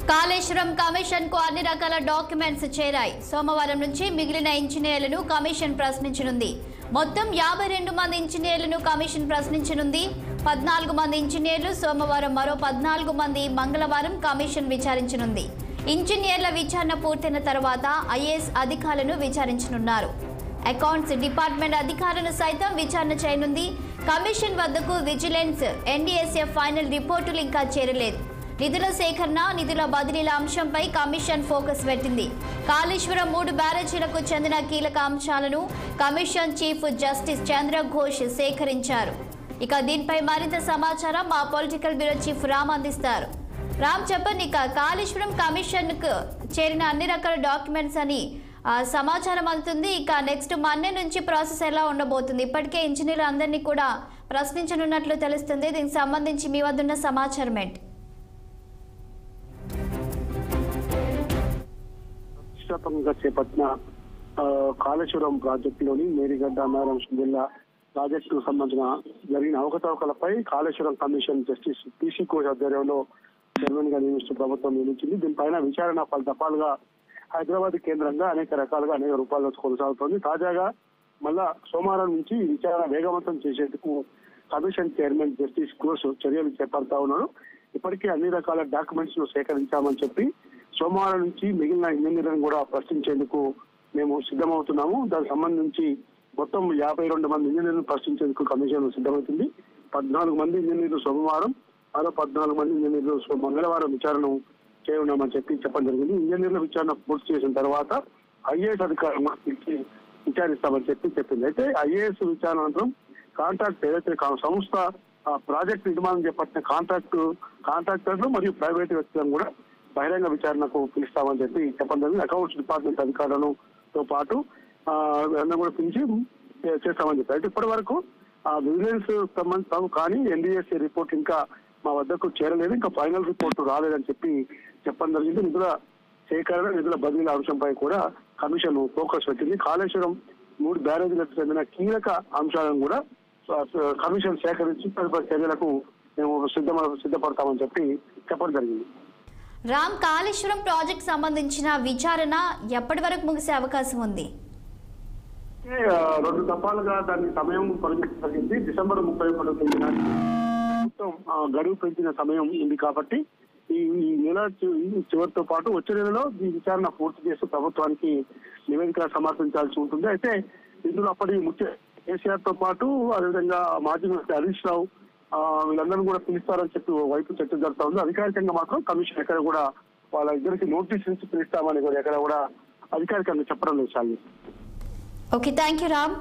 Kaleshwaram commission కు అన్ని రకాల డాక్యుమెంట్స్ చేరాయి సోమవారం నుంచి మిగిలిన ఇంజనీర్లను కమిషన్ ప్రశ్నించనుంది మొత్తం యాభై రెండు మంది ఇంజనీర్లను కమిషన్ ప్రశ్నించనుంది పద్నాలుగు మంది ఇంజనీర్లు సోమవారం మరో పద్నాలుగు మంది మంగళవారం కమిషన్ విచారించనుంది ఇంజనీర్ల విచారణ పూర్తయిన తర్వాత ఐఏఎస్ అధికారులను విచారించనున్నారు అకౌంట్స్ డిపార్ట్మెంట్ అధికారులను సైతం విచారణ చేయనుంది కమిషన్ వద్దకు విజిలెన్స్ ఎన్డీఎస్ఎఫ్ ఫైనల్ రిపోర్టులు ఇంకా చేరలేదు నిధుల సేకరణ నిధుల బదిలీల అంశంపై కమిషన్ ఫోకస్ పెట్టింది కాళేశ్వరం మూడు బ్యారేజీలకు చెందిన కీలక అంశాలను commission chief justice Chandra Ghose సేకరించారు ఇక దీనిపై మరింత సమాచారం మా పొలిటికల్ బ్యూరో చీఫ్ రామ్ అందిస్తారు రామ్ చెప్పండి ఇక కాళేశ్వరం కమిషన్ కు చేరిన అన్ని రకాల డాక్యుమెంట్స్ అని ఆ, సమాచారం అందుతుంది ఇక నెక్స్ట్ మండే నుంచి ప్రాసెస్ ఎలా ఉండబోతుంది ఇప్పటికే ఇంజనీర్లు అందరినీ కూడా ప్రశ్నించనున్నట్లు తెలుస్తుంది దీనికి సంబంధించి మీ వద్ద ఉన్న సమాచారం ఏంటి ప్రతిష్టాత్మకంగా చేపట్టిన ఆ, కాళేశ్వరం ప్రాజెక్టులోని మేడిగడ్డ నారాయణ జిల్లా ప్రాజెక్టుకు సంబంధించిన జరిగిన అవకతవకలపై కాళేశ్వరం కమిషన్ జస్టిస్ పిసి కోచ్ ఆధ్వర్యంలో చైర్మన్ గా నియమిస్తూ ప్రభుత్వం నియమించింది దీనిపైన విచారణ పలు దఫాలుగా హైదరాబాద్ కేంద్రంగా అనేక రకాలుగా అనేక రూపాల్లో కొనసాగుతోంది తాజాగా మళ్ళా సోమవారం నుంచి ఈ విచారణ వేగవంతం చేసేందుకు కమిషన్ చైర్మన్ జస్టిస్ ఘోష్ చర్యలు చేపడతా ఉన్నారు ఇప్పటికే అన్ని రకాల డాక్యుమెంట్స్ ను సేకరించామని చెప్పి సోమవారం నుంచి మిగిలిన ఇంజనీర్లను కూడా ప్రశ్నించేందుకు మేము సిద్ధమవుతున్నాము దానికి సంబంధించి మొత్తం యాభై రెండు మంది ఇంజనీర్లను ప్రశ్నించేందుకు కమిషన్ సిద్ధమవుతుంది పద్నాలుగు మంది ఇంజనీర్లు సోమవారం మరో పద్నాలుగు మంది ఇంజనీర్లు సో- మంగళవారం విచారణ చేయనున్నామని చెప్పి చెప్పడం జరిగింది ఇంజనీర్ల విచారణ పూర్తి చేసిన తర్వాత ఐఏఎస్ అధికారులు పిలిచి విచారిస్తామని చెప్పి చెప్పింది అయితే ఐఏఎస్ విచారణ అనంతరం కాంట్రాక్ట్ ఏదైతే కా- సంస్థ ఆ ప్రాజెక్ట్ నిర్మాణం చేపట్టిన కాంట్రాక్ట్ కాంట్రాక్టర్లు మరియు ప్రైవేట్ వ్యక్తులను కూడా బహిరంగ విచారణకు పిలుస్తామని చెప్పి చెప్పడం జరిగింది అకౌంట్స్ డిపార్ట్మెంట్ అధికారులను తో పాటు ఆ, వీళ్ళని కూడా పిలిచి ఏ, చేస్తామని చెప్పారు అయితే ఇప్పటి వరకు ఆ విజిలెన్స్ సంబంధించి కానీ ఎన్డీఎస్ఏ రిపోర్ట్ ఇంకా మా వద్దకు చేరలేదు ఇంకా ఫైనల్ రిపోర్ట్ రాలేదని చెప్పి చెప్పడం జరిగింది నిధుల సేకరణ నిధుల బదిలీల అంశంపై కూడా కమిషన్ ఫోకస్ పెట్టింది కాళేశ్వరం మూడు బ్యారేజీలకు చెందిన కీలక అంశాలను కూడా స- స- కమిషన్ సేకరించి తదుపరి చర్యలకు మేము సిద్ధ సిద్ధపడతామని చెప్పి చెప్పడం జరిగింది రామ్ కాళేశ్వరం ప్రాజెక్ట్ సంబంధించిన విచారణ ఎప్పటి వరకు ముగిసే అవకాశం ఉంది అయితే, ఆ, రెండు దఫాలుగా దాని సమయం పరిమితి జరిగింది డిసెంబర్ ముప్పై ఒకటో తేదీ నాటికి ప్రభుత్వం ఆ, గడువు పెంచిన సమయం ఉంది కాబట్టి ఈ ఈ నెల చి- చివరితో పాటు వచ్చే నెలలో ఈ విచారణ పూర్తి చేసి ప్రభుత్వానికి నివేదిక సమర్పించాల్సి ఉంటుంది అయితే ఇందులో అప్పటి ముఖ్య కేసీఆర్ తో పాటు అదేవిధంగా మాజీ మంత్రి హరీష్ రావు ఆ, వీళ్ళందరూ కూడా పిలుస్తారని చెప్పి ఓ వైపు చర్చ జరుగుతా ఉంది అధికారికంగా మాత్రం కమిషన్ ఎక్కడ కూడా వాళ్ళ ఇద్దరికి నోటీస్ ఇచ్చి పిలుస్తామని కూడా ఎక్కడ కూడా అధికారికంగా చెప్పడం లేదు Shalini okay thank you Ram